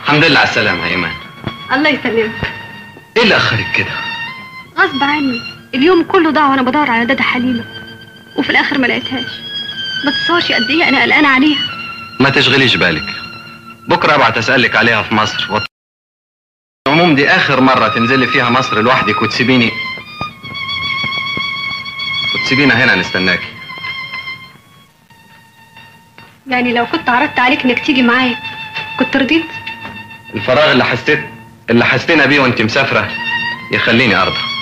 الحمد لله على السلامة يا ايمان الله يسلمك ايه اللي اخرك كده غصب عني اليوم كله ضاع وانا بدور على دادا حليمه وفي الاخر ما لقيتهاش ما تتصورش قد ايه انا قلقانه عليها ما تشغليش بالك بكرة ابعت اسألك عليها في مصر وط... العموم دي اخر مرة تنزلي فيها مصر لوحدك وتسيبيني وتسيبينا هنا نستناكي يعني لو كنت عرضت عليك انك تيجي معايا كنت رضيت الفراغ اللي حسيت اللي حسينا بيه وانت مسافرة يخليني ارضى